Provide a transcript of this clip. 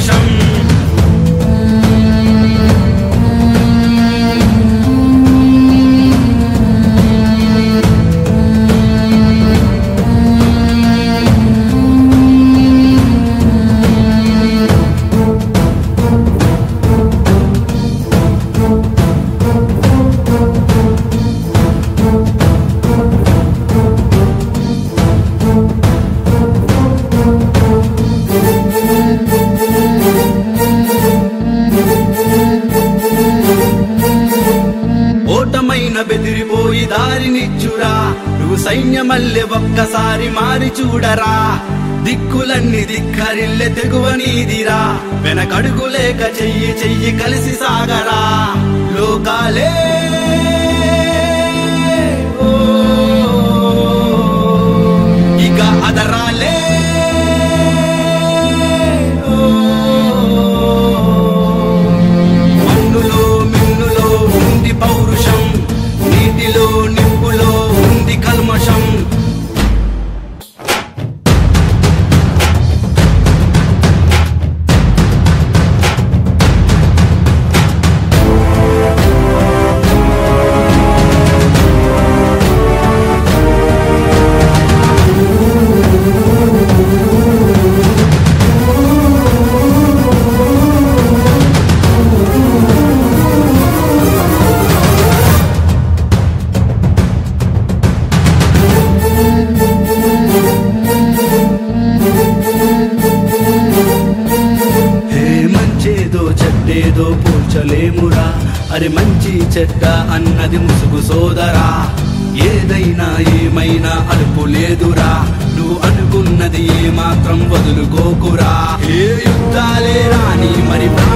కల్మషం ఓటమైన బెదిరిపోయి దారినిచ్చురా నువ్వు సైన్యమల్లె ఒక్కసారి మారి చూడరా దిక్కులన్నీ దిక్కరిల్లె తెగువ నీదిరా వెనకడుగు లేక చెయ్యి చెయ్యి కలిసి సాగరా లోకాలే ఓ, ఇక అదరాలే మన్నులో మిన్నులో ఉంది పౌరుషం నీటిలో నిప్పులో ఉంది కల్మషం హే మంచేదో చెడ్డేదో పోల్చలేమురా అరే మంచి చెడ్డ అన్నది ముసుగు సోదరా ఏదైనా ఏమైనా అలుపు లేదురా నువ్వు అనుకున్నది ఏ మాత్రం వదులుకోకురా ఏ యుద్ధాలే రాని మరి